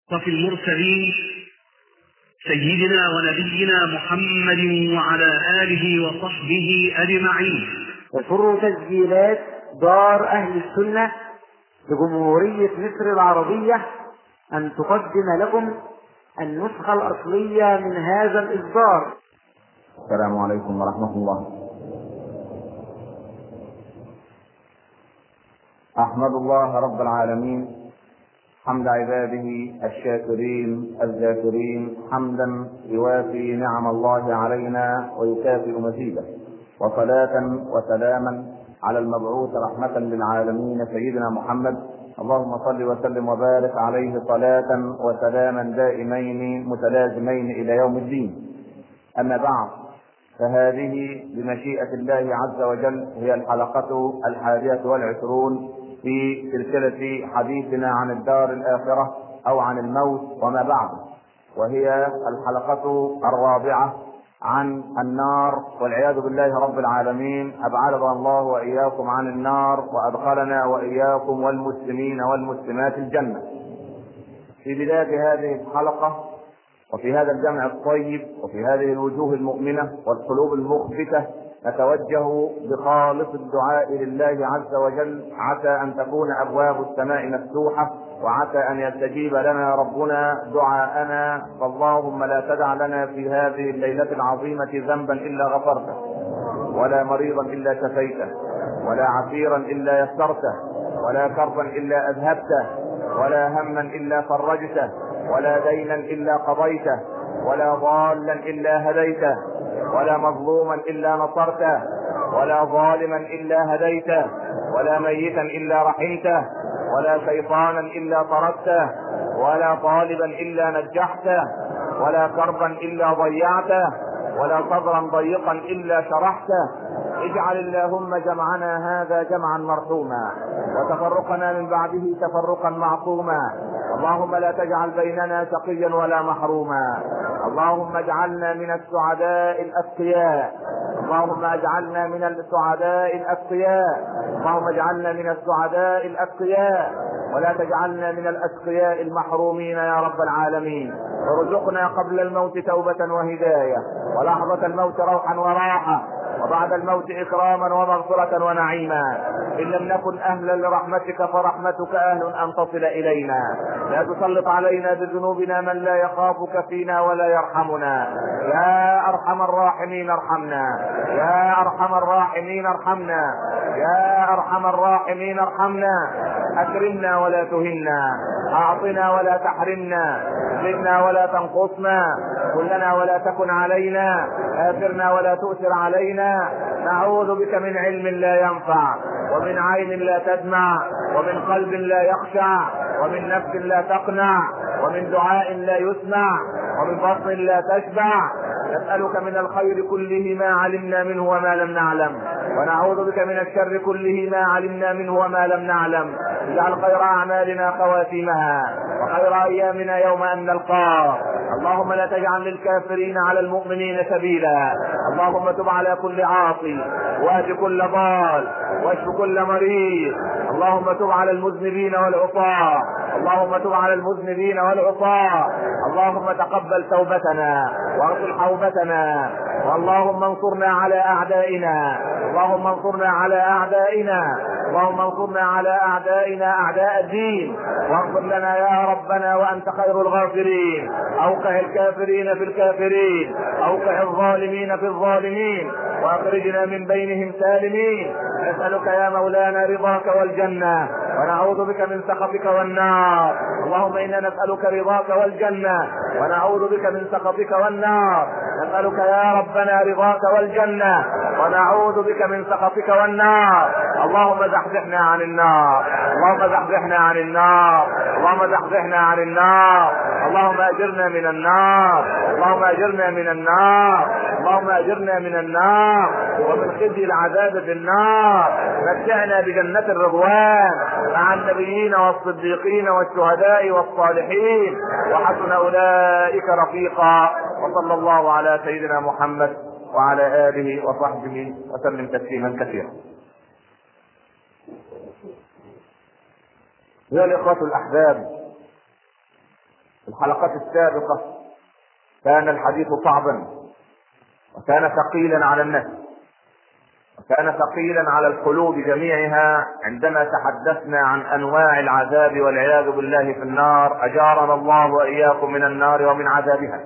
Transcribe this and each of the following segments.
وفي المرسلين سيدنا ونبينا محمد وعلى آله وصحبه أجمعين يسر تسجيلات دار أهل السنة لجمهورية مصر العربية أن تقدم لكم النسخة الأصلية من هذا الإصدار السلام عليكم ورحمة الله أحمد الله رب العالمين حمد عباده الشاكرين الذاكرين حمدا يوافي نعم الله علينا ويكافئ مزيده وصلاة وسلاما على المبعوث رحمة للعالمين سيدنا محمد اللهم صل وسلم وبارك عليه صلاة وسلاما دائمين متلازمين إلى يوم الدين أما بعد فهذه بمشيئة الله عز وجل هي الحلقة الحادية والعشرون في سلسلة حديثنا عن الدار الآخرة أو عن الموت وما بعده وهي الحلقة الرابعة عن النار والعياذ بالله رب العالمين أبعدنا الله وإياكم عن النار وأدخلنا وإياكم والمسلمين والمسلمات الجنة في بداية هذه الحلقة وفي هذا الجمع الطيب وفي هذه الوجوه المؤمنة والقلوب المخبتة نتوجه بخالص الدعاء لله عز وجل عسى ان تكون ابواب السماء مفتوحه وعسى ان يستجيب لنا ربنا دعاءنا فاللهم لا تدع لنا في هذه الليله العظيمه ذنبا الا غفرته ولا مريضا الا شفيته ولا عسيرا الا يسرته ولا كربا الا اذهبته ولا هما الا فرجته ولا دينا الا قضيته ولا ضالا الا هديته ولا مظلوما الا نصرته ولا ظالما الا هديته ولا ميتا الا رحمته ولا شيطانا الا طردته ولا طالبا الا نجحته ولا كربا الا ضيعته ولا صدرا ضيقا الا شرحته اجعل اللهم جمعنا هذا جمعا مرحوما وتفرقنا من بعده تفرقا معصوما اللهم لا تجعل بيننا شقيا ولا محروما اللهم اجعلنا من السعداء الاتقياء اللهم اجعلنا من السعداء الاتقياء اللهم اجعلنا من السعداء الاتقياء ولا تجعلنا من الاشقياء المحرومين يا رب العالمين ارزقنا قبل الموت توبة وهداية ولحظة الموت روحا وراحة وبعد الموت اكراما ومغفرة ونعيما ان لم نكن اهلا لرحمتك فرحمتك اهل ان تصل الينا لا تسلط علينا بذنوبنا من لا يخافك فينا ولا يرحمنا يا ارحم الراحمين ارحمنا يا ارحم الراحمين ارحمنا يا ارحم الراحمين ارحمنا اكرمنا ولا تهنا اعطنا ولا تحرمنا زدنا ولا تنقصنا كلنا ولا تكن علينا اثرنا ولا تؤثر علينا نعوذ بك من علم لا ينفع ومن عين لا تدمع ومن قلب لا يخشع ومن نفس لا تقنع ومن دعاء لا يسمع ومن بطن لا تشبع نسألك من الخير كله ما علمنا منه وما لم نعلم ونعوذ بك من الشر كله ما علمنا منه وما لم نعلم اجعل خير اعمالنا خواتيمها وخير ايامنا يوم ان نلقاه اللهم لا تجعل للكافرين على المؤمنين سبيلا اللهم تب على كل عاصي واهد كل ضال واشف كل مريض اللهم تب على المذنبين والعصاة اللهم تب على المذنبين والعصاة اللهم تقبل توبتنا واغفر حوبتنا واللهم انصرنا على اعدائنا اللهم انصرنا على اعدائنا اللهم انصرنا على اعدائنا اعداء الدين واغفر لنا يا ربنا وانت خير الغافرين اوقع الكافرين في الكافرين اوقع الظالمين في الظالمين واخرجنا من بينهم سالمين نسالك يا مولانا رضاك والجنه ونعوذ بك من سخطك والنار اللهم انا نسالك رضاك والجنه ونعوذ بك من سخطك والنار نسالك يا ربنا رضاك والجنه ونعوذ بك من سخطك والنار اللهم زحزحنا عن النار اللهم زحزحنا عن النار اللهم زحزحنا عن النار اللهم اجرنا من النار اللهم اجرنا من النار اللهم اجرنا من النار ومن خزي العذاب في النار متعنا بجنة الرضوان مع النبيين والصديقين والشهداء والصالحين وحسن اولئك رفيقا وصلى الله على سيدنا محمد وعلى اله وصحبه وسلم تسليما كثيرا يا الإخوة الأحباب في الحلقات السابقة كان الحديث صعبا وكان ثقيلا على النفس وكان ثقيلا على القلوب جميعها عندما تحدثنا عن انواع العذاب والعياذ بالله في النار اجارنا الله واياكم من النار ومن عذابها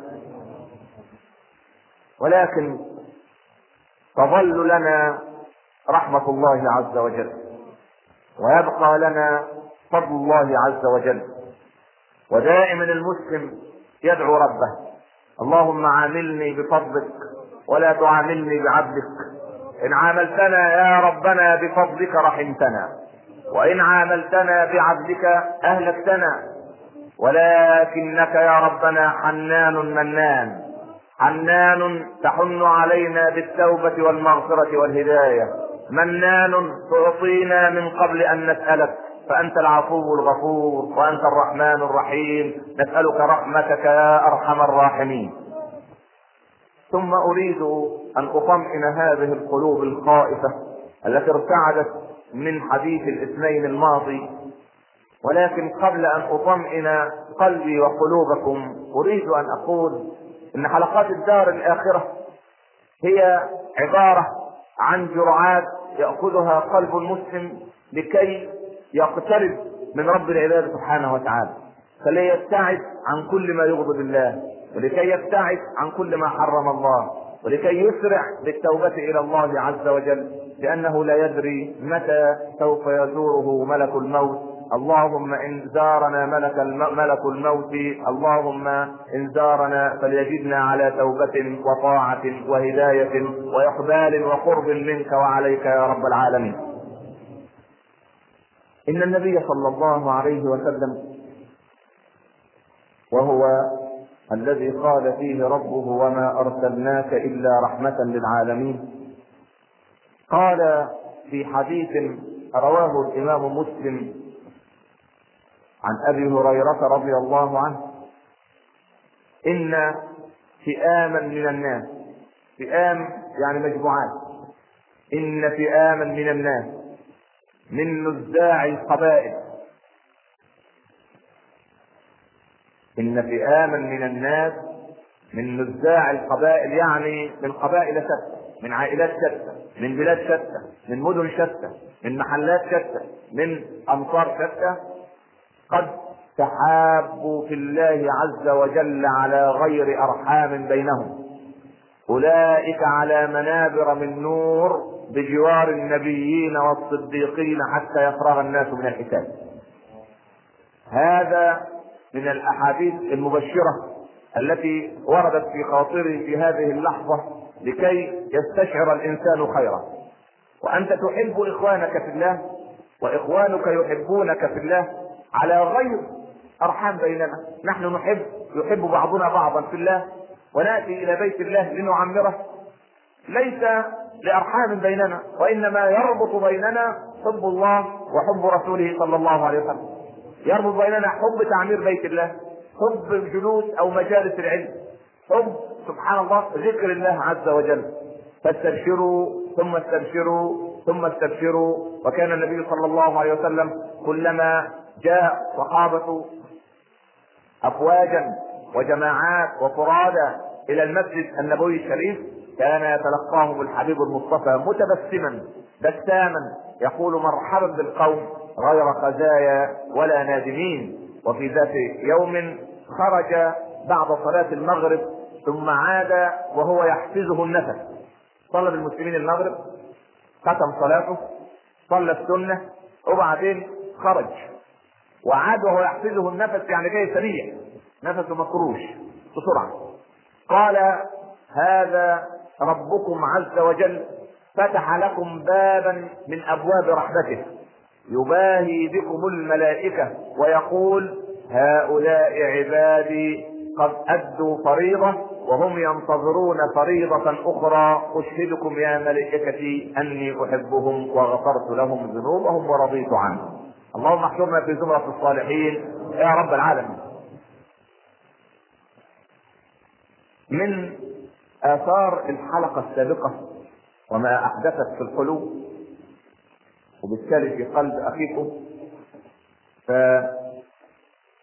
ولكن تظل لنا رحمه الله عز وجل ويبقى لنا فضل الله عز وجل ودائما المسلم يدعو ربه اللهم عاملني بفضلك ولا تعاملني بعبدك ان عاملتنا يا ربنا بفضلك رحمتنا وان عاملتنا بعبدك اهلكتنا ولكنك يا ربنا حنان منان حنان تحن علينا بالتوبة والمغفرة والهداية منان تعطينا من قبل أن نسألك فأنت العفو الغفور وأنت الرحمن الرحيم نسألك رحمتك يا أرحم الراحمين ثم أريد أن أطمئن هذه القلوب الخائفة التي ارتعدت من حديث الاثنين الماضي ولكن قبل أن أطمئن قلبي وقلوبكم أريد أن أقول إن حلقات الدار الآخرة هي عبارة عن جرعات يأخذها قلب المسلم لكي يقترب من رب العباد سبحانه وتعالى فليبتعد عن كل ما يغضب الله ولكي يبتعد عن كل ما حرم الله ولكي يسرع بالتوبة إلى الله عز وجل لأنه لا يدري متى سوف يزوره ملك الموت اللهم إن زارنا ملك الم... ملك الموت اللهم إن زارنا فليجدنا على توبة وطاعة وهداية وإقبال وقرب منك وعليك يا رب العالمين إن النبي صلى الله عليه وسلم وهو الذي قال فيه ربه وما ارسلناك الا رحمه للعالمين قال في حديث رواه الامام مسلم عن ابي هريره رضي الله عنه ان فئاما من الناس فئام يعني مجموعات ان فئاما من الناس من نزاع القبائل إن فئاما من الناس من نزاع القبائل يعني من قبائل شتى من عائلات شتى من بلاد شتى من مدن شتى من محلات شتى من أمصار شتى قد تحابوا في الله عز وجل على غير أرحام بينهم أولئك على منابر من نور بجوار النبيين والصديقين حتى يفرغ الناس من الحساب هذا من الاحاديث المبشره التي وردت في خاطري في هذه اللحظه لكي يستشعر الانسان خيرا وانت تحب اخوانك في الله واخوانك يحبونك في الله على غير ارحام بيننا نحن نحب يحب بعضنا بعضا في الله وناتي الى بيت الله لنعمره ليس لارحام بيننا وانما يربط بيننا حب الله وحب رسوله صلى الله عليه وسلم يربط بيننا حب تعمير بيت الله حب الجلوس او مجالس العلم حب سبحان الله ذكر الله عز وجل فاستبشروا ثم استبشروا ثم استبشروا وكان النبي صلى الله عليه وسلم كلما جاء صحابة أفواجا وجماعات وفرادى إلى المسجد النبوي الشريف كان يتلقاهم الحبيب المصطفى متبسما بساما يقول مرحبا بالقوم غير خزايا ولا نادمين وفي ذات يوم خرج بعد صلاة المغرب ثم عاد وهو يحفزه النفس صلى بالمسلمين المغرب ختم صلاته صلى السنة وبعدين خرج وعاد وهو يحفزه النفس يعني جاي سريع نفسه مكروش بسرعة قال هذا ربكم عز وجل فتح لكم بابا من ابواب رحمته يباهي بكم الملائكة ويقول هؤلاء عبادي قد أدوا فريضة وهم ينتظرون فريضة أخرى أشهدكم يا ملائكتي أني أحبهم وغفرت لهم ذنوبهم ورضيت عنهم اللهم احشرنا في زمرة الصالحين يا رب العالمين من آثار الحلقة السابقة وما أحدثت في القلوب وبالتالي في قلب أخيكم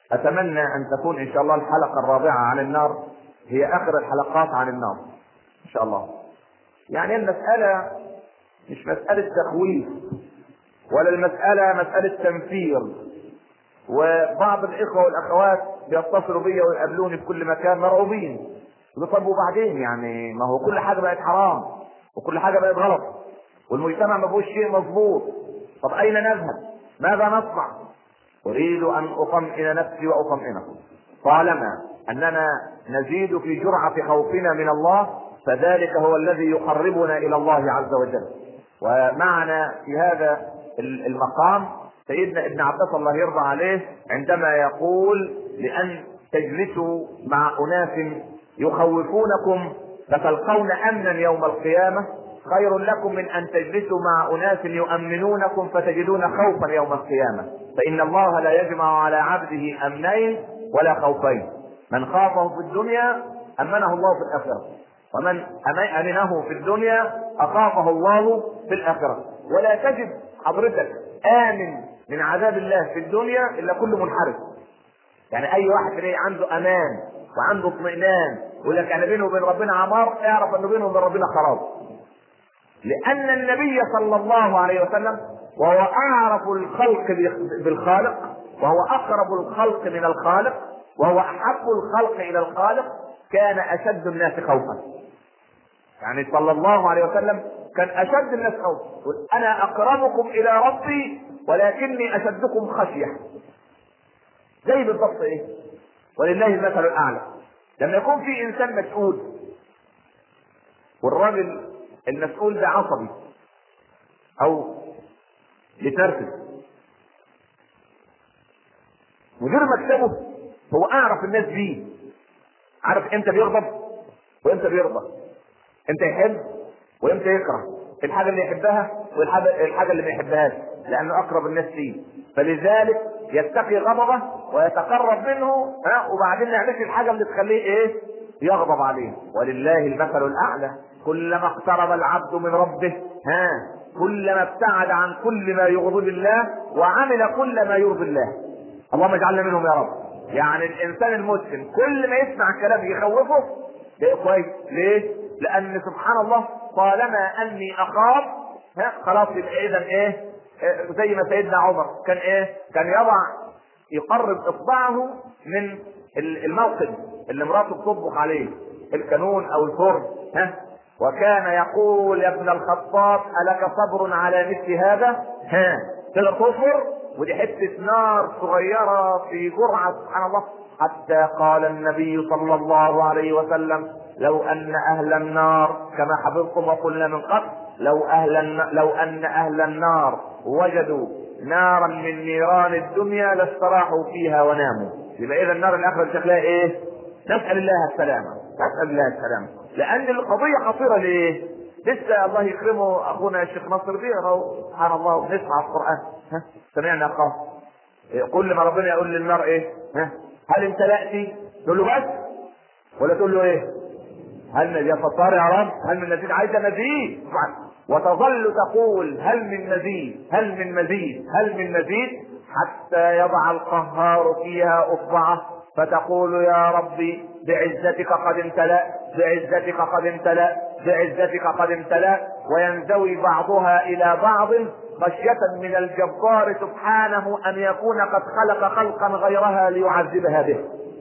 اتمنى ان تكون ان شاء الله الحلقه الرابعه عن النار هي اخر الحلقات عن النار ان شاء الله يعني المساله مش مساله تخويف ولا المساله مساله تنفير وبعض الاخوه والاخوات بيتصلوا بيا ويقابلوني في كل مكان مرعوبين طب وبعدين يعني ما هو كل حاجه بقت حرام وكل حاجه بقت غلط والمجتمع ما فيهوش شيء مظبوط طب اين نذهب؟ ماذا نصنع؟ اريد ان اطمئن نفسي واطمئنكم طالما اننا نزيد في جرعه خوفنا من الله فذلك هو الذي يقربنا الى الله عز وجل ومعنا في هذا المقام سيدنا ابن عباس الله يرضى عليه عندما يقول لان تجلسوا مع اناس يخوفونكم فتلقون امنا يوم القيامه خير لكم من ان تجلسوا مع اناس يؤمنونكم فتجدون خوفا يوم القيامه فان الله لا يجمع على عبده امنين ولا خوفين من خافه في الدنيا امنه الله في الاخره ومن امنه في الدنيا اخافه الله في الاخره ولا تجد حضرتك امن من عذاب الله في الدنيا الا كل منحرف يعني اي واحد تلاقيه عنده امان وعنده اطمئنان يقول لك انا بينه وبين ربنا عمار اعرف انه بينه وبين ربنا خراب لان النبي صلى الله عليه وسلم وهو اعرف الخلق بالخالق وهو اقرب الخلق من الخالق وهو احب الخلق الى الخالق كان اشد الناس خوفا يعني صلى الله عليه وسلم كان اشد الناس خوفا انا اقربكم الى ربي ولكني اشدكم خشيه زي بالضبط ايه ولله المثل الاعلى لما يكون في انسان مسؤول والراجل المسؤول ده عصبي او بترتب مدير مكتبه هو اعرف الناس بيه عارف امتى بيغضب وامتى بيرضى امتى يحب وامتى يكره الحاجه اللي يحبها والحاجه اللي ما يحبهاش لانه اقرب الناس فيه فلذلك يتقي غضبه ويتقرب منه ها وبعدين يعمل الحاجه اللي تخليه ايه يغضب عليه ولله المثل الاعلى كلما اقترب العبد من ربه ها كلما ابتعد عن كل ما يغضب الله وعمل كل ما يرضي الله اللهم اجعلنا منهم يا رب يعني الانسان المسلم كل ما يسمع كلام يخوفه ده كويس ليه لان سبحان الله طالما اني اخاف ها خلاص يبقى اذا ايه زي ما سيدنا عمر كان ايه كان يضع يقرب اصبعه من الموقد اللي مراته بتطبخ عليه الكانون او الفرن ها وكان يقول يا ابن الخطاب ألك صبر على مثل هذا؟ ها تقدر تصبر؟ ودي حتة نار صغيرة في جرعة سبحان الله حتى قال النبي صلى الله عليه وسلم لو أن أهل النار كما حفظكم وقلنا من قبل لو أهل لو أن أهل النار وجدوا نارا من نيران الدنيا لاستراحوا فيها وناموا يبقى إذا النار الآخرة شكلها إيه؟ نسأل الله السلامة نسأل الله السلامة لأن القضية خطيرة ليه؟ لسه الله يكرمه أخونا الشيخ نصر بيقرأ سبحان الله ونسمع القرآن ها سمعنا قال كل ما ربنا يقول للنار إيه؟ ها هل امتلأتي؟ تقول له بس ولا تقول له إيه؟ هل يا ستار يا رب هل من مزيد عايزة مزيد وتظل تقول هل من مزيد هل من مزيد هل من مزيد حتى يضع القهار فيها اصبعه فتقول يا ربي بعزتك قد امتلأ بعزتك قد امتلأ بعزتك قد امتلأ وينزوي بعضها الى بعض خشية من الجبار سبحانه ان يكون قد خلق خلقا غيرها ليعذبها به.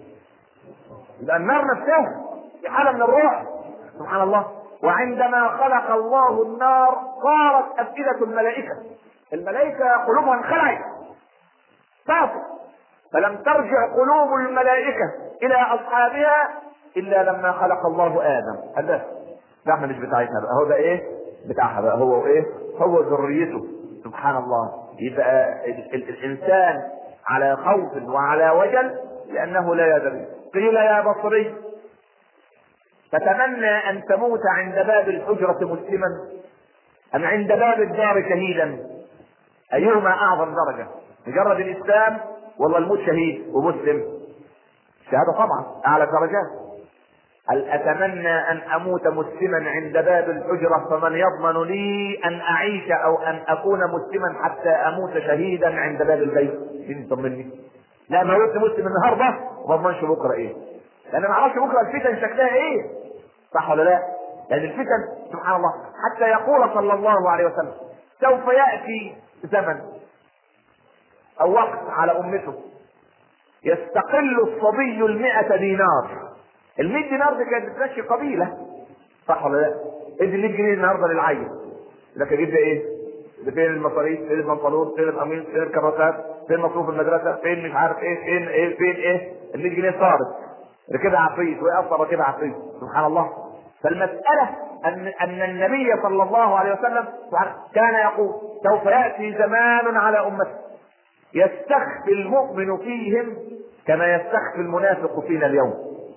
يبقى النار نفسها في حالة من الروح سبحان الله وعندما خلق الله النار صارت أفئدة الملائكة الملائكة قلوبها انخلعت صافت فلم ترجع قلوب الملائكة إلى أصحابها إلا لما خلق الله آدم هذا ده احنا مش بتاعتنا بقى هو ده ايه بتاعها بقى هو ايه هو ذريته سبحان الله يبقى ال- ال- الانسان على خوف وعلى وجل لانه لا يدري قيل يا بصري تتمنى ان تموت عند باب الحجرة مسلما ام عند باب الدار شهيدا ايهما اعظم درجة مجرد الاسلام ولا الموت شهيد ومسلم الشهادة طبعا اعلى الدرجات هل اتمنى ان اموت مسلما عند باب الحجرة فمن يضمن لي ان اعيش او ان اكون مسلما حتى اموت شهيدا عند باب البيت مين يطمني لا موت مسلم النهارده وما اضمنش بكره ايه لان ما اعرفش بكره الفتن شكلها ايه صح ولا لا لان الفتن سبحان الله حتى يقول صلى الله عليه وسلم سوف ياتي زمن او وقت على امته يستقل الصبي المئة دينار المئة دينار دي كانت بتمشي قبيلة صح ولا لا؟ ادي 100 جنيه النهارده للعيل لك اجيب ده ايه؟ ده فين المصاريف؟ فين البنطلون؟ فين القميص؟ فين الكراسات؟ فين مصروف المدرسة؟ فين مش عارف ايه؟ فين ايه؟ فين ايه؟ ال 100 جنيه صارت ركبها عفريت ويقصر ركبها عفريت سبحان الله فالمسألة أن أن النبي صلى الله عليه وسلم كان يقول سوف يأتي زمان على أمته يستخفي المؤمن فيهم كما يستخفي المنافق فينا اليوم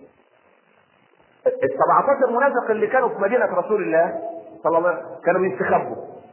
ال 17 منافق اللي كانوا في مدينة رسول الله صلى الله عليه وسلم كانوا بيستخبوا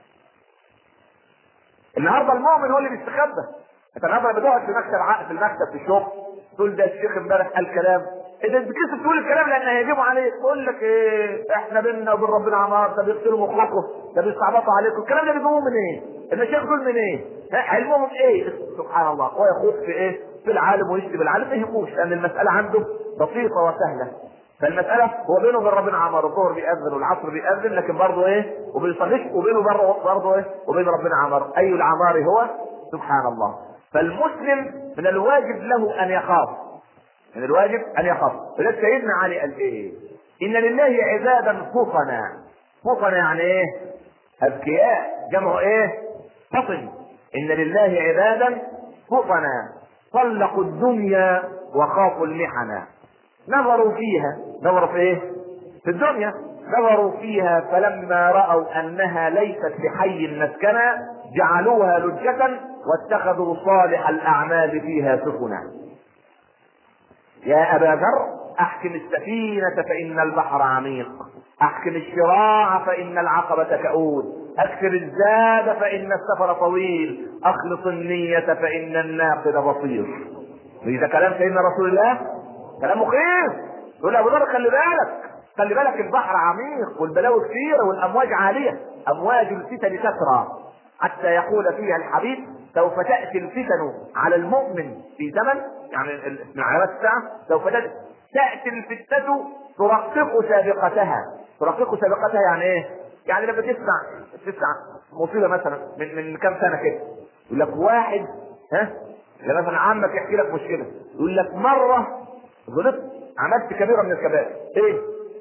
النهارده المؤمن هو اللي بيستخبى انت النهارده بتقعد في مكتب عقد في المكتب في الشغل تقول ده الشيخ امبارح قال كلام اذا بتكسب تقول الكلام لان هيجيبوا عليك يقول لك ايه احنا بينا وبين ربنا عمار ده بيقتلوا مخكم ده بيستعبطوا عليكم الكلام ده بيجيبوه من ايه؟ المشايخ دول من ايه؟ علمهم ايه؟ سبحان الله هو يخوض في ايه؟ في العالم ويشتي بالعالم ما يهموش لان المساله عنده بسيطه وسهله فالمسألة هو بينه وبين ربنا عمار الظهر بيأذن والعصر بيأذن لكن برضه ايه وما بيصليش وبينه برضه برضه ايه وبين ربنا عمار أي العمار هو سبحان الله فالمسلم من الواجب له أن يخاف من الواجب أن يخاف ولذلك سيدنا علي قال إيه إن لله عبادا فطنا فطنا يعني إيه أذكياء جمعوا إيه فطن إن لله عبادا فطنا طلقوا الدنيا وخافوا المحنة نظروا فيها نظروا في ايه في الدنيا نظروا فيها فلما رأوا أنها ليست بحي مسكنا جعلوها لجة واتخذوا صالح الأعمال فيها سفنا يا أبا ذر أحكم السفينة فإن البحر عميق أحكم الشراع فإن العقبة كؤود أكثر الزاد فإن السفر طويل أخلص النية فإن الناقد بصير إذا كلام سيدنا رسول الله كلام مخيف يقول له ابو ذر خلي بالك خلي بالك البحر عميق والبلاوي كثيره والامواج عاليه امواج الفتن كثرة حتى يقول فيها الحبيب سوف تاتي الفتن على المؤمن في زمن يعني من علامات الساعه سوف تاتي تاتي الفتنه ترقق سابقتها ترقق سابقتها يعني ايه؟ يعني لما تسمع تسمع مصيبه مثلا من من كام سنه كده يقول لك واحد ها لما مثلا عمك يحكي لك مشكله يقول لك مره غلطت عملت كبيره من الكبائر ايه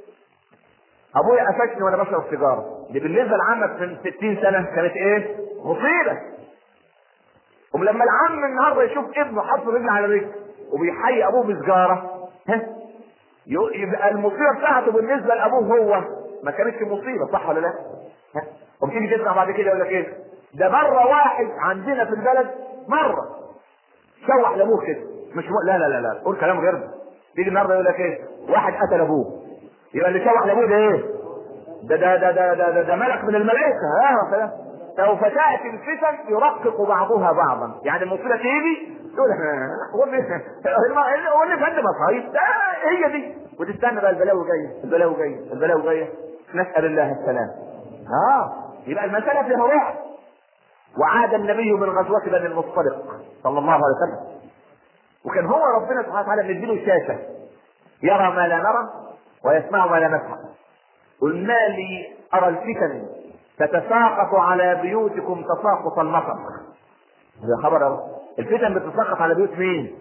ابويا قفشني وانا بشرب سيجاره دي بالنسبه لعمك من 60 سنه كانت ايه مصيبه ولما العم النهارده يشوف ابنه حاطط رجل على رجل وبيحيي ابوه بسجاره ها يبقى المصيبه بتاعته بالنسبه لابوه هو ما كانتش مصيبه صح ولا لا؟ ها وبتيجي تسمع بعد كده يقول لك ايه؟ ده مره واحد عندنا في البلد مره شوح لابوه كده مش م... لا لا لا لا قول كلام غير ده تيجي النهارده يقول لك ايه؟ واحد قتل ابوه يبقى اللي شوح لابوه ده ايه؟ ده ده ده ده ده, ده, ده ملك من الملائكه ها كلام سوف تاتي الفتن يرقق بعضها بعضا يعني المصيبه تيجي تقول هو اللي هو اللي فن مصايب ده هي دي وتستنى بقى البلاوي جايه البلاوي جايه البلاوي جايه نسال الله السلام اه يبقى المساله فيها رعب وعاد النبي من غزوه بني المصطلق صلى الله عليه وسلم وكان هو ربنا سبحانه وتعالى مديله شاشه يرى ما لا نرى ويسمع ما لا نسمع قل ما لي ارى الفتن تتساقط على بيوتكم تساقط المطر ده خبر أهو. الفتن بتتساقط على بيوت مين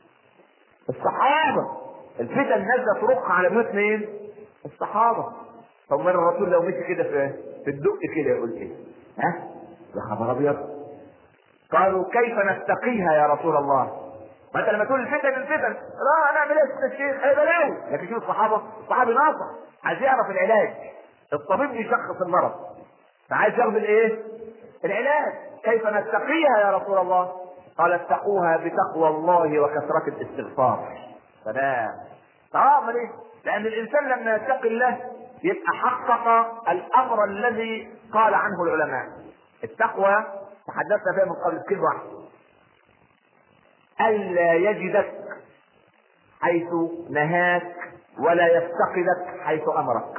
الصحابه الفتن نازله ترق على بيوت مين الصحابه طب من الرسول لو مشي كده في في الدق كده يقول ايه ها ده خبر ابيض قالوا كيف نتقيها يا رسول الله ما انت لما تقول الفتن الفتن لا هنعمل ايه يا الشيخ هي بلاوي لكن شوف الصحابه الصحابي ناصح عايز يعرف العلاج الطبيب بيشخص المرض فعايز ياخد الايه العلاج كيف نتقيها يا رسول الله قال اتقوها بتقوى الله وكثرة الاستغفار سلام اه ليه؟ لان الانسان لما يتقي الله يبقى حقق الامر الذي قال عنه العلماء التقوى تحدثنا فيها من قبل كلمه واحده الا يجدك حيث نهاك ولا يفتقدك حيث امرك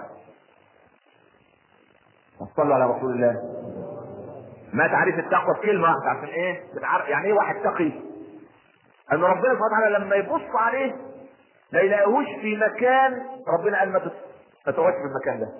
صلوا على رسول الله ما تعريف التقوى في كلمه واحده عشان ايه تتعرف يعني ايه واحد تقي ان ربنا سبحانه وتعالى لما يبص عليه ما يلاقيهوش في مكان ربنا قال ما تت- ما تقعدش في المكان ده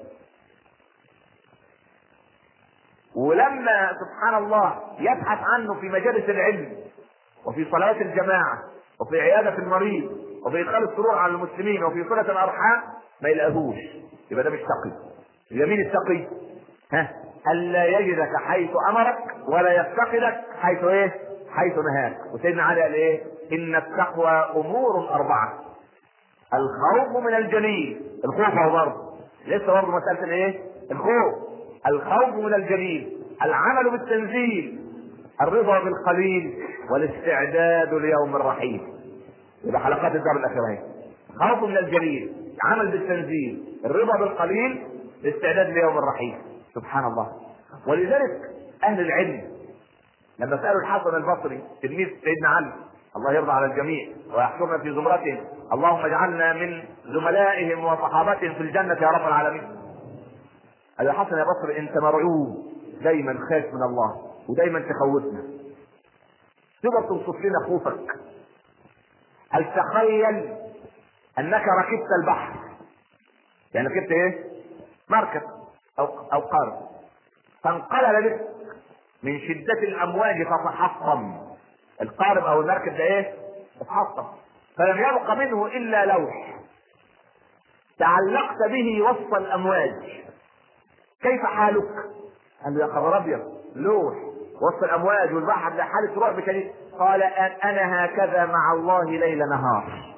ولما سبحان الله يبحث عنه في مجالس العلم وفي صلاة الجماعة وفي عيادة المريض وفي إدخال السرور على المسلمين وفي صلة الأرحام ما يلاقيهوش يبقى ده مش تقي يبقى مين التقي؟ ها ألا يجدك حيث أمرك ولا يفتقدك حيث إيه؟ حيث نهاك وسيدنا علي قال إيه؟ إن التقوى أمور أربعة الخوف من الجليل الخوف هو برضه لسه برضه مسألة الإيه؟ الخوف الخوف من الجليل العمل بالتنزيل الرضا بالقليل والاستعداد ليوم الرحيل يبقى حلقات الدار الاخيره خوف من الجليل عمل بالتنزيل الرضا بالقليل الاستعداد ليوم الرحيل سبحان الله ولذلك اهل العلم لما سالوا الحسن البصري تلميذ سيدنا علي الله يرضى على الجميع ويحشرنا في زمرتهم اللهم اجعلنا من زملائهم وصحابتهم في الجنه يا رب العالمين قال يا حسن يا بصري انت مرعوب دايما خايف من الله ودايما تخوفنا تقدر توصف لنا خوفك هل تخيل انك ركبت البحر يعني ركبت ايه مركب او او قارب فانقلب بك من شدة الامواج فتحطم القارب او المركب ده ايه اتحطم فلم يبق منه الا لوح تعلقت به وسط الامواج كيف حالك؟ قال له يا خبر ابيض لوح وسط الامواج والبحر ده حاله رعب شديد قال أن انا هكذا مع الله ليل نهار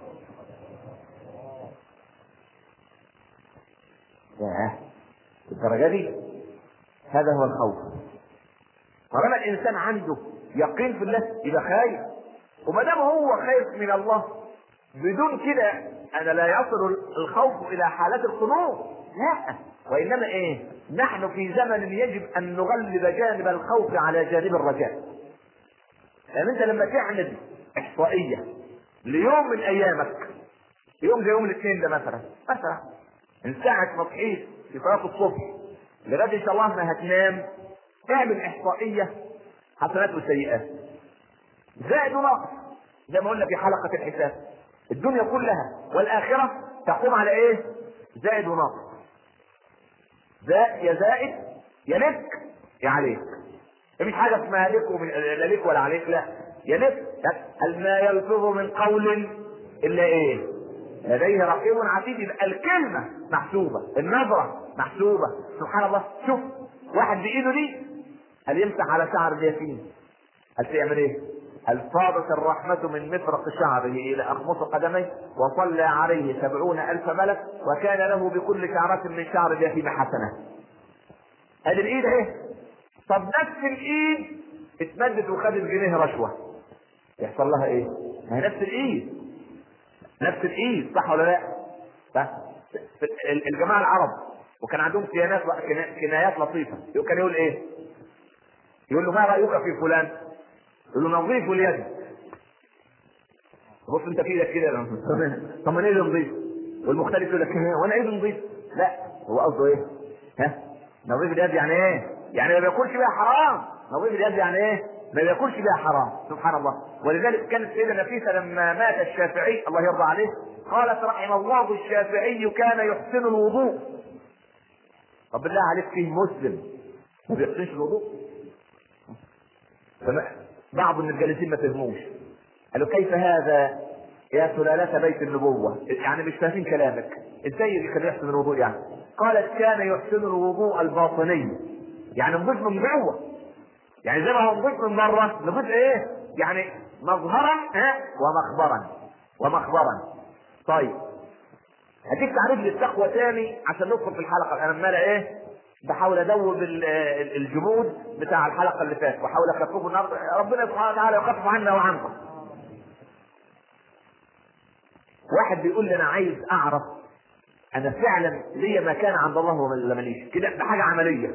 ياه الدرجه دي هذا هو الخوف طالما الانسان عنده يقين في الله يبقى خايف وما دام هو خايف من الله بدون كده انا لا يصل الخوف الى حالات الخنوع لا وانما ايه نحن في زمن يجب ان نغلب جانب الخوف على جانب الرجاء لان انت لما تعمل احصائيه ليوم من ايامك يوم زي يوم الاثنين ده مثلا مثلا من ساعه ما صحيت في صلاه الصبح لغايه ان شاء الله ما هتنام اعمل احصائيه حسنات وسيئات زائد ونقص زي ما قلنا في حلقه الحساب الدنيا كلها والاخره تقوم على ايه زائد ونقص زائد يا زائد يا لك يا عليك مفيش حاجه اسمها لك ومن لا لك ولا عليك لا يا لك هل ما يلفظ من قول الا ايه لديه رقيب عتيد يبقى الكلمه محسوبه النظره محسوبه سبحان الله شوف واحد بايده دي هل يمسح على شعر اليتيم هل يعمل ايه هل فاضت الرحمة من مفرق شعره إلى أخمص قدميه وصلى عليه سبعون ألف ملك وكان له بكل شعرة من شعر اليتيم حسنة هذه الإيد إيه؟ طب نفس الإيد اتمدت وخدت جنيه رشوة يحصل لها إيه؟ ما هي نفس الإيد نفس الإيد صح ولا لا؟ صح؟ الجماعة العرب وكان عندهم كيانات كنايات لطيفة كان يقول إيه؟ يقول له ما رأيك في فلان؟ يقول له نظيف اليد بص انت في ايدك كده طب ما انا ايدي نظيف والمختلف يقول لك وانا ايدي نظيف لا هو قصده ايه؟ ها؟ نظيف اليد يعني ايه؟ يعني ما بياكلش بيها حرام نظيف اليد يعني ايه؟ ما بياكلش بيها حرام سبحان الله ولذلك كانت سيدة نفيسة لما مات الشافعي الله يرضى عليه قالت رحم الله الشافعي كان يحسن الوضوء طب بالله عليك فيه مسلم ما بيحسنش الوضوء بعض من الجالسين ما فهموش قالوا كيف هذا يا سلالة بيت النبوة يعني مش فاهمين كلامك ازاي كان يحسن الوضوء يعني قالت كان يحسن الوضوء الباطني يعني نضيف من جوه يعني زي ما هو نضيف من بره نضيف ايه يعني مظهرا ها ومخبرا ومخبرا طيب هديك تعريف للتقوى تاني عشان ندخل في الحلقه انا عمال ايه بحاول ادوب الجمود بتاع الحلقه اللي فاتت واحاول اخففه النهارده ربنا سبحانه وتعالى يخفف عنا وعنكم. واحد بيقول لي انا عايز اعرف انا فعلا ليا مكان عند الله ولا ماليش كده ده حاجه عمليه.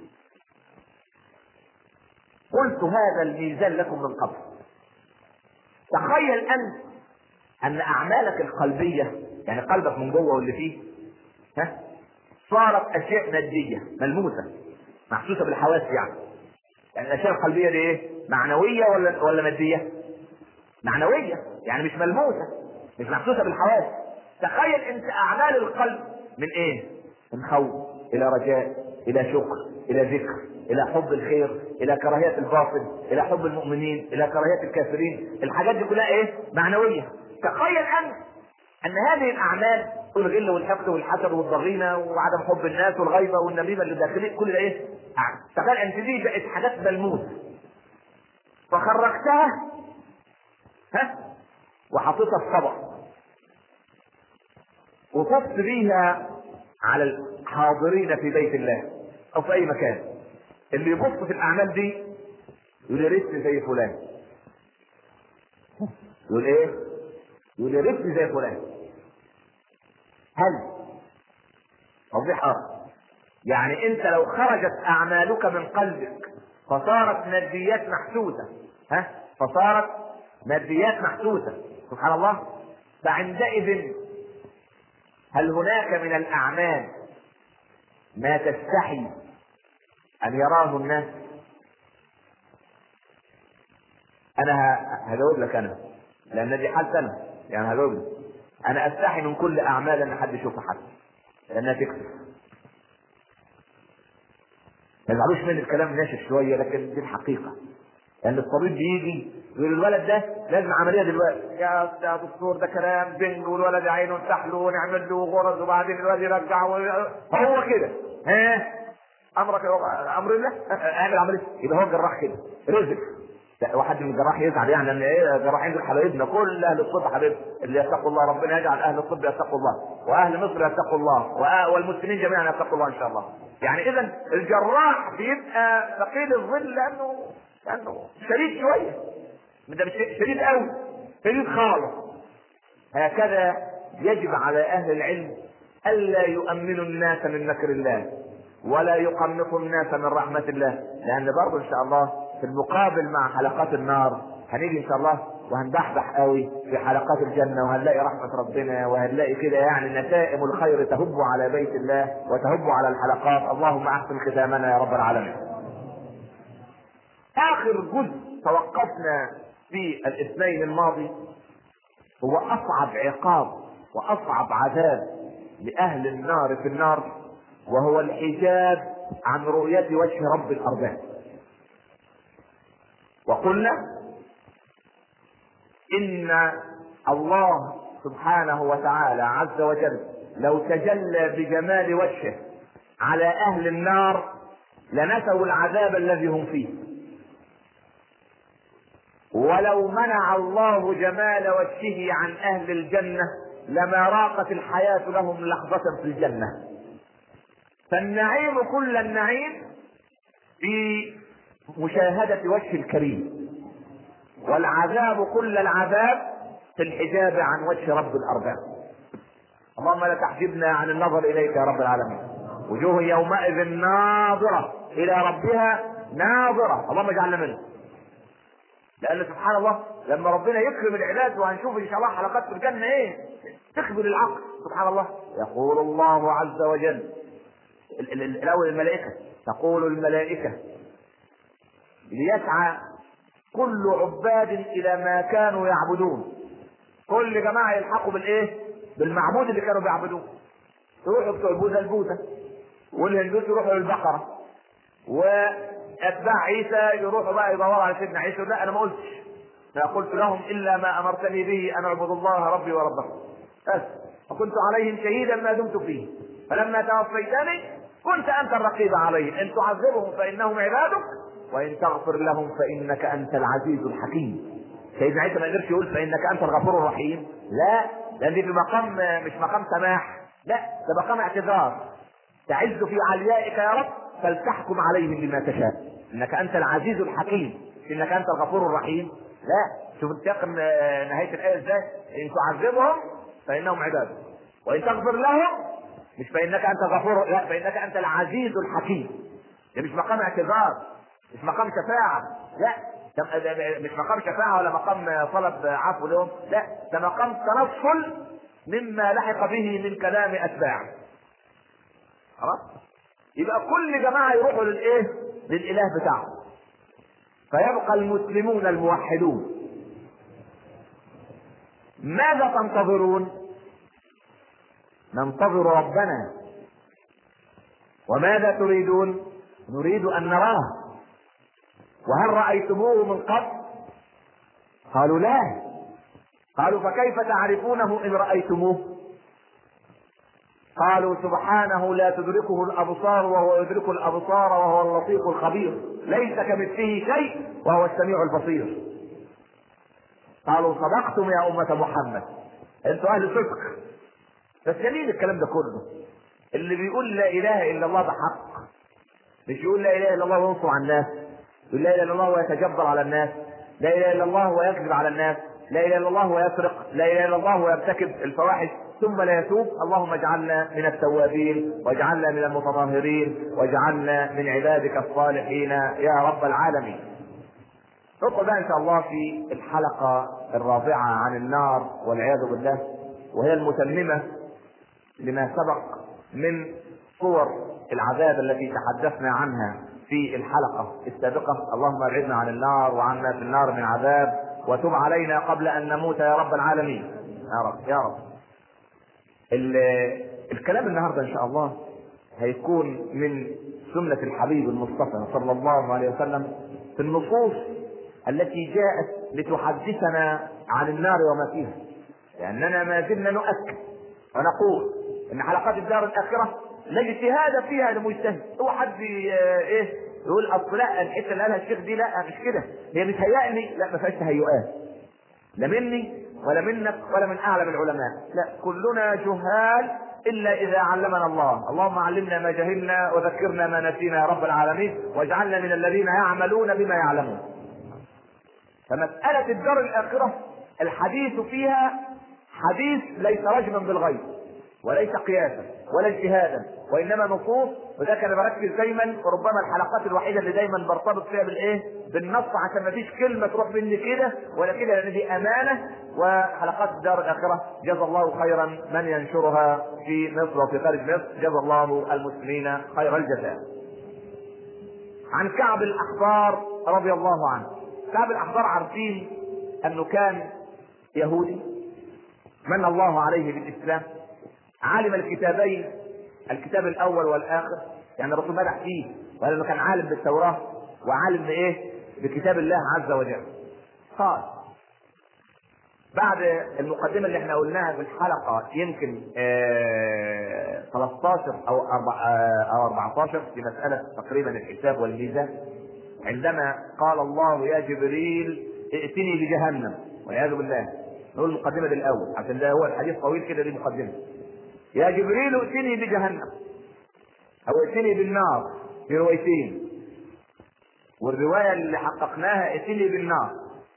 قلت هذا الميزان لكم من قبل. تخيل انت ان اعمالك القلبيه يعني قلبك من جوه واللي فيه ها صارت اشياء ماديه ملموسه محسوسه بالحواس يعني يعني الاشياء القلبيه دي ايه معنويه ولا ولا ماديه معنويه يعني مش ملموسه مش محسوسه بالحواس تخيل انت اعمال القلب من ايه من خوف الى رجاء الى شكر الى ذكر الى حب الخير الى كراهيه الباطل الى حب المؤمنين الى كراهيه الكافرين الحاجات دي كلها ايه معنويه تخيل انت ان هذه الاعمال الغل والحقد والحسد والضغينه وعدم حب الناس والغيبه والنميمه اللي داخلين كل ده ايه تخيل انت دي بقت حاجات ملموسه فخرجتها ها وحطيتها في طبق وطفت بيها على الحاضرين في بيت الله او في اي مكان اللي يبص في الاعمال دي يقول يا ريتني زي فلان يقول ايه يقول يا ريتني زي فلان هل توضيح اخر يعني انت لو خرجت اعمالك من قلبك فصارت ماديات محسوسه ها فصارت ماديات محسوسه سبحان الله فعندئذ هل هناك من الاعمال ما تستحي ان يراه الناس انا هجاوب لك انا لان دي حالتي انا يعني هجاوب لك انا استحي من كل اعمال ان حد يشوفها حد لانها تكسب ما تزعلوش من الكلام ناشف شويه لكن دي الحقيقه لان الطبيب بيجي يقول الولد ده لازم عمليه دلوقتي يا يا دكتور ده كلام بنج والولد عينه نفتح له ونعمل له غرز وبعدين الولد يرجع هو كده ها امرك امر الله اعمل عمليه يبقى هو الجراح كده رزق لا واحد من الجراح يزعل يعني ان ايه الجراحين دول حبايبنا كل اهل الطب حبايب اللي يتقوا الله ربنا يجعل اهل الطب يتقوا الله واهل مصر يتقوا الله والمسلمين جميعا يتقوا الله ان شاء الله يعني اذا الجراح بيبقى ثقيل الظل لانه لانه شديد شويه ده مش شديد قوي شديد خالص هكذا يجب على اهل العلم الا يؤمنوا الناس من مكر الله ولا يقنطوا الناس من رحمه الله لان برضه ان شاء الله في المقابل مع حلقات النار هنيجي ان شاء الله وهندحدح قوي في حلقات الجنه وهنلاقي رحمه ربنا وهنلاقي كده يعني نسائم الخير تهب على بيت الله وتهب على الحلقات اللهم احسن ختامنا يا رب العالمين. اخر جزء توقفنا في الاثنين الماضي هو اصعب عقاب واصعب عذاب لاهل النار في النار وهو الحجاب عن رؤية وجه رب الأرباب وقلنا إن الله سبحانه وتعالى عز وجل لو تجلى بجمال وجهه على أهل النار لنسوا العذاب الذي هم فيه ولو منع الله جمال وجهه عن أهل الجنة لما راقت الحياة لهم لحظة في الجنة فالنعيم كل النعيم في مشاهدة وجه الكريم والعذاب كل العذاب في الحجاب عن وجه رب الأرباب اللهم لا تحجبنا عن النظر إليك يا رب العالمين وجوه يومئذ ناظرة إلى ربها ناظرة اللهم اجعلنا منه لأن سبحان الله لما ربنا يكرم العباد وهنشوف إن شاء الله حلقات في الجنة إيه تخبر العقل سبحان الله يقول الله عز وجل الأول الملائكة تقول الملائكة ليسعى كل عباد إلى ما كانوا يعبدون كل جماعة يلحقوا بالإيه؟ بالمعبود اللي كانوا بيعبدوه يروحوا بتوع البوذا البوذا والهندوس يروحوا للبقرة وأتباع عيسى يروحوا بقى يدوروا على سيدنا عيسى لا أنا ما قلتش ما قلت لهم إلا ما أمرتني به أن أعبد الله ربي وربكم بس وكنت عليهم شهيدا ما دمت فيه فلما توفيتني كنت انت الرقيب عليهم ان تعذبهم فانهم عبادك وان تغفر لهم فانك انت العزيز الحكيم سيدنا عيسى ما قدرش يقول فانك انت الغفور الرحيم لا لان دي في مقام مش مقام سماح لا ده مقام اعتذار تعز في عليائك يا رب فلتحكم عليهم بما تشاء انك انت العزيز الحكيم انك انت الغفور الرحيم لا شوف السياق نهايه الايه ازاي ان تعذبهم فانهم عبادك وان تغفر لهم مش فانك انت غفور لا فانك انت العزيز الحكيم ده مش مقام اعتذار مش مقام شفاعة لا ده مش مقام شفاعة ولا مقام طلب عفو لهم لا ده مقام تنصل مما لحق به من كلام اتباعه خلاص يبقى كل جماعة يروحوا للايه للاله بتاعهم فيبقى المسلمون الموحدون ماذا تنتظرون ننتظر ربنا وماذا تريدون نريد ان نراه وهل رايتموه من قبل قالوا لا قالوا فكيف تعرفونه ان رايتموه قالوا سبحانه لا تدركه الابصار وهو يدرك الابصار وهو اللطيف الخبير ليس كمثله شيء وهو السميع البصير قالوا صدقتم يا أمة محمد انتوا أهل صدق بس جميل الكلام ده كله اللي بيقول لا إله إلا الله بحق مش يقول لا إله إلا الله وينصر على الناس يقول لا إله إلا الله ويتجبر على الناس لا إله إلا الله ويكذب على الناس لا إله إلا الله ويسرق لا إله إلا الله ويرتكب الفواحش ثم لا يتوب اللهم اجعلنا من التوابين واجعلنا من المتطهرين واجعلنا من عبادك الصالحين يا رب العالمين ندخل بقى ان شاء الله في الحلقة الرابعة عن النار والعياذ بالله وهي المتممة لما سبق من صور العذاب التي تحدثنا عنها في الحلقة السابقة اللهم ابعدنا عن النار وعنا في النار من عذاب وتب علينا قبل ان نموت يا رب العالمين يا رب يا رب الكلام النهارده ان شاء الله هيكون من سنة الحبيب المصطفى صلى الله عليه وسلم في النصوص التي جاءت لتحدثنا عن النار وما فيها لأننا ما زلنا نؤكد ونقول إن حلقات الدار الآخرة لا اجتهاد فيها لمجتهد هو حد إيه يقول أصل لا الحتة اللي قالها الشيخ دي لا مش كده هي متهيألي لا ما فيهاش تهيؤات لا مني ولا منك ولا من أعلم العلماء لا كلنا جهال إلا إذا علمنا الله اللهم علمنا ما جهلنا وذكرنا ما نسينا يا رب العالمين واجعلنا من الذين يعملون بما يعلمون فمسألة الدار الآخرة الحديث فيها حديث ليس رجما بالغيب وليس قياسا ولا اجتهادا وانما نصوص وذاك انا بركز دايما وربما الحلقات الوحيده اللي دايما برتبط فيها بالايه؟ بالنص عشان ما فيش كلمه تروح مني كده ولا كده لان دي امانه وحلقات الدار الاخره جزا الله خيرا من ينشرها في مصر وفي خارج مصر جزا الله المسلمين خير الجزاء. عن كعب الاحبار رضي الله عنه. كعب الاحبار عارفين انه كان يهودي من الله عليه بالاسلام عالم الكتابين الكتاب الاول والاخر يعني الرسول مدح فيه وقال انه كان عالم بالتوراه وعالم بايه؟ بكتاب الله عز وجل. قال بعد المقدمه اللي احنا قلناها في الحلقه يمكن آه 13 او آه او 14 في مساله تقريبا الحساب والميزان عندما قال الله يا جبريل ائتني بجهنم والعياذ بالله نقول المقدمه دي الاول عشان ده هو الحديث طويل كده دي مقدمه يا جبريل ائتني بجهنم او ائتني بالنار في روايتين والروايه اللي حققناها ائتني بالنار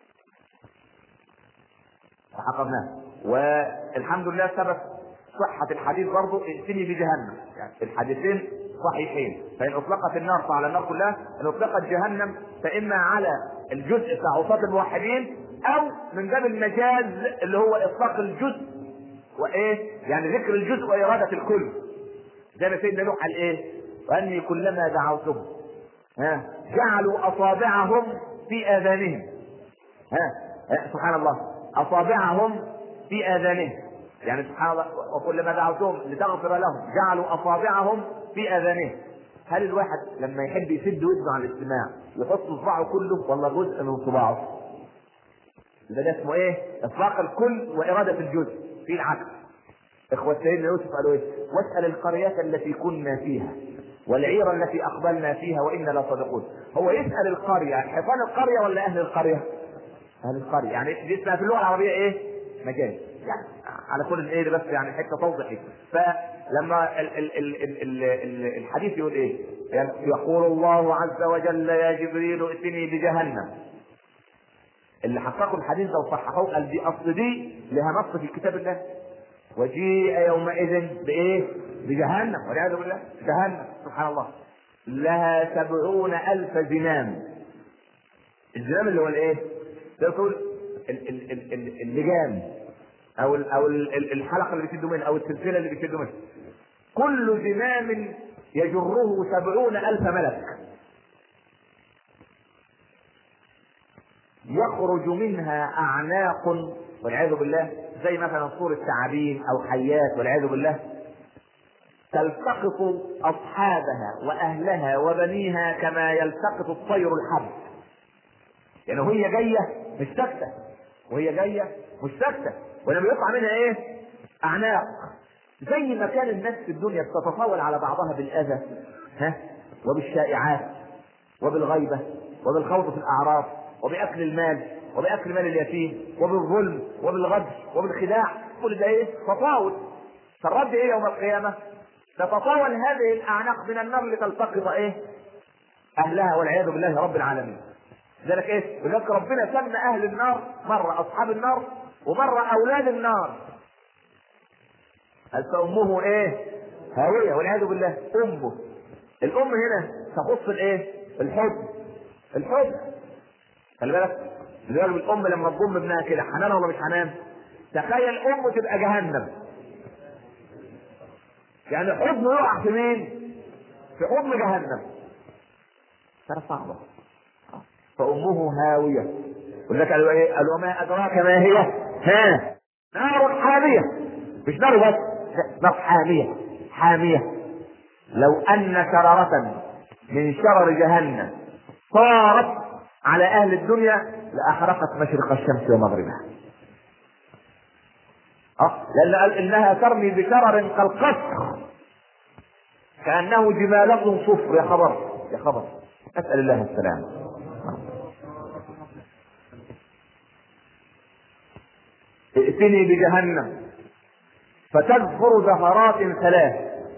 حققناها والحمد لله ثبت صحة الحديث برضه ائتني بجهنم يعني الحديثين صحيحين فإن أطلقت النار فعلى النار كلها إن أطلقت جهنم فإما على الجزء بتاع عصاة الموحدين أو من باب المجاز اللي هو إطلاق الجزء وايه يعني ذكر الجزء وإرادة الكل زي ما سيدنا نوح قال ايه واني كلما دعوتهم ها جعلوا اصابعهم في اذانهم ها, ها سبحان الله اصابعهم في اذانهم يعني سبحان الله وكلما دعوتهم لتغفر لهم جعلوا اصابعهم في اذانهم هل الواحد لما يحب يسد ودنه عن الاستماع يحط اصبعه كله ولا جزء من صباعه؟ ده, ده اسمه ايه؟ اطلاق الكل واراده الجزء في العكس اخوة سيدنا يوسف قالوا ايه واسأل القرية التي كنا فيها والعير التي اقبلنا فيها وانا لصادقون هو يسأل القرية حيطان القرية ولا اهل القرية اهل القرية يعني دي اسمها في اللغة العربية ايه مجاز يعني على كل ايه بس يعني حته توضح فلما ال ال ال ال ال ال الحديث يقول ايه يعني يقول الله عز وجل يا جبريل ائتني بجهنم اللي حققوا الحديث ده وصححوه قال دي اصل دي لها نص في كتاب الله وجيء يومئذ بايه؟ بجهنم والعياذ بالله جهنم سبحان الله لها سبعون ألف زمام الزمام اللي هو الايه؟ تقول اللجام او ال او ال الحلقه اللي بيشدوا منها او السلسله اللي بيشدوا منها كل زمام يجره سبعون ألف ملك يخرج منها أعناق والعياذ بالله زي مثلا صورة ثعابين او حيات والعياذ بالله تلتقط اصحابها واهلها وبنيها كما يلتقط الطير الحب يعني وهي جايه مش ساكته وهي جايه مش ساكته ولما يطلع منها ايه اعناق زي ما كان الناس في الدنيا بتتطاول على بعضها بالاذى ها وبالشائعات وبالغيبه وبالخوض في الاعراض وباكل المال وباكل مال اليتيم وبالظلم وبالغدر وبالخداع كل ده ايه تطاول فالرد ايه يوم القيامه تتطاول هذه الاعناق من النار لتلتقط ايه اهلها والعياذ بالله رب العالمين ذلك ايه ولذلك ربنا سمى اهل النار مره اصحاب النار ومره اولاد النار قال فامه ايه هاويه والعياذ بالله امه الام هنا تخص الايه الحب الحب خلي بالك لذلك الام لما تضم ابنها كده حنان ولا مش حنان تخيل ام تبقى جهنم يعني حضنه يقع في مين في حضن جهنم ترى صعبه فامه هاويه ولذلك قالوا ايه قالوا ما ادراك ما هي ها نار حاميه مش نار بس نار حاميه حاميه لو ان شررة من شرر جهنم صارت على اهل الدنيا لاحرقت مشرق الشمس ومغربها اه لان قال انها ترمي بشرر كالقصر كانه جمالة صفر يا خبر يا خبر اسال الله السلامه ائتني بجهنم فتذكر زهرات ثلاث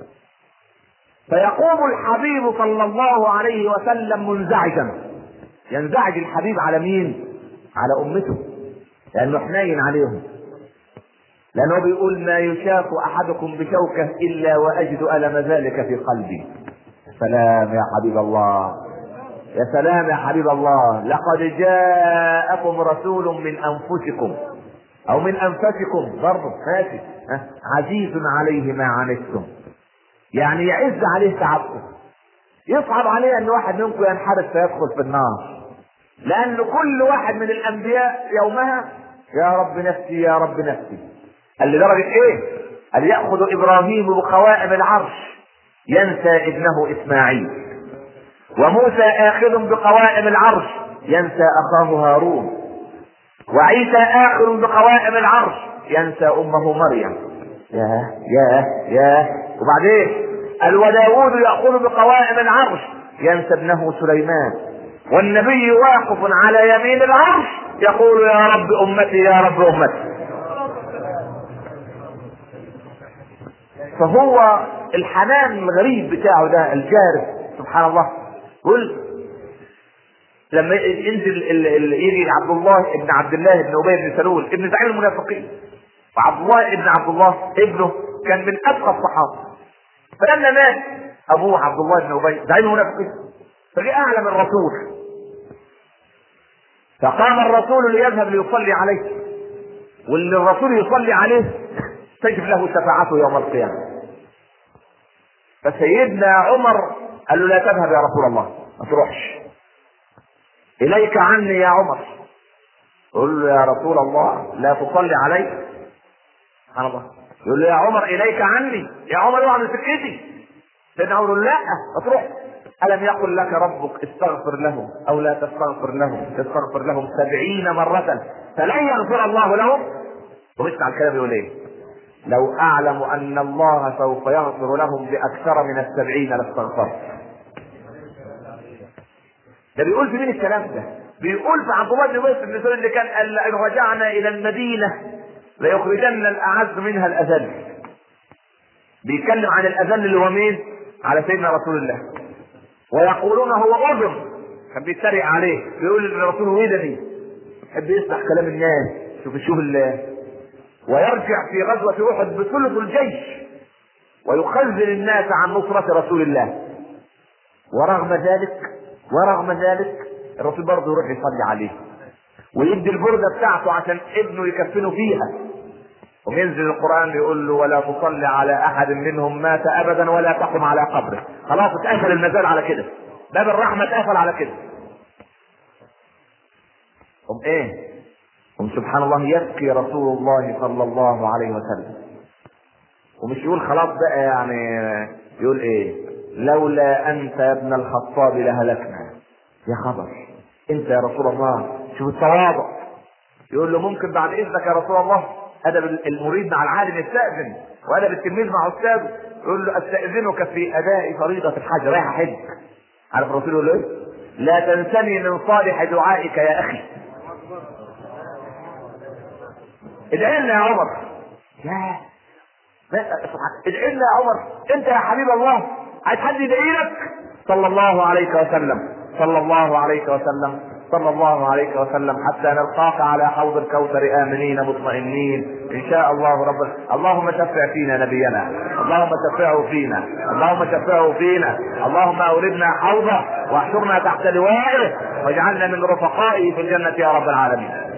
فيقوم الحبيب صلى الله عليه وسلم منزعجا ينزعج الحبيب على مين على امته لانه حنين عليهم لانه بيقول ما يشاف احدكم بشوكه الا واجد الم ذلك في قلبي سلام يا حبيب الله يا سلام يا حبيب الله لقد جاءكم رسول من انفسكم او من انفسكم برضه ماشي ها؟ عزيز عليه ما عنتم يعني يعز عليه تعبكم يصعب عليه ان واحد منكم ينحرف فيدخل في النار لان كل واحد من الانبياء يومها يا رب نفسي يا رب نفسي قال لدرجه ايه قال ياخذ ابراهيم بقوائم العرش ينسى ابنه اسماعيل وموسى اخذ بقوائم العرش ينسى اخاه هارون وعيسى آخر بقوائم العرش ينسى أمه مريم يا يا يا وبعدين قال وداود يأخذ بقوائم العرش ينسى ابنه سليمان والنبي واقف على يمين العرش يقول يا رب أمتي يا رب أمتي فهو الحنان الغريب بتاعه ده الجارف سبحان الله قل لما ينزل ال- ال- يجي عبد الله ابن عبد الله بن ابي بن سلول ابن زعيم المنافقين وعبد الله ابن عبد الله ابنه كان من اتقى الصحابه فلما مات ابوه عبد الله بن ابي زعيم المنافقين فجاء اعلم الرسول فقام الرسول ليذهب ليصلي عليه واللي الرسول يصلي عليه تجب له شفاعته يوم القيامه فسيدنا عمر قال له لا تذهب يا رسول الله ما تروحش اليك عني يا عمر يقول له يا رسول الله لا تصلي علي سبحان الله يقول له يا عمر اليك عني يا عمر اوعى من سكتي سيدنا عمر يقول له لا ما تروح ألم يقل لك ربك استغفر لهم أو لا تستغفر لهم تستغفر لهم سبعين مرة فلن يغفر الله لهم واسمع الكلام يقول ايه لو أعلم أن الله سوف يغفر لهم بأكثر من السبعين لاستغفرت ده بيقول في مين الكلام ده؟ بيقول في عبد الله بن ابي بن سلول اللي كان قال ان رجعنا الى المدينه ليخرجن الاعز منها الاذل. بيتكلم عن الاذل اللي هو مين؟ على سيدنا رسول الله. ويقولون هو اذن كان بيتريق عليه بيقول ان الرسول ولدني يحب يسمع كلام الناس شوف شوف ال- ويرجع في غزوه احد بثلث الجيش ويخذل الناس عن نصره رسول الله. ورغم ذلك ورغم ذلك الرسول برضه يروح يصلي عليه ويدي البرده بتاعته عشان ابنه يكفنه فيها وينزل القران يقول له ولا تصلي على احد منهم مات ابدا ولا تقم على قبره خلاص اتقفل المجال على كده باب الرحمه اتقفل على كده طب ايه سبحان الله يبكي رسول الله صلى الله عليه وسلم ومش يقول خلاص بقى يعني يقول ايه لولا انت يا ابن الخطاب لهلكنا يا خبر انت يا رسول الله شوف التواضع يقول له ممكن بعد اذنك يا رسول الله ادب المريد مع العالم يستاذن وادب التلميذ مع استاذه يقول له استاذنك في اداء فريضه الحج رايح احج عارف الرسول يقول له ايه لا تنسني من صالح دعائك يا اخي ادعي لنا يا عمر يا ادعي لنا يا عمر انت يا حبيب الله عايز حد يدعي لك صلى الله عليك وسلم صلى الله عليك وسلم صلى الله عليك وسلم حتى نلقاك على حوض الكوثر امنين مطمئنين ان شاء الله رب اللهم شفع فينا نبينا اللهم شفعه فينا اللهم شفعه فينا اللهم اوردنا حوضه واحشرنا تحت لوائه واجعلنا من رفقائه في الجنه يا رب العالمين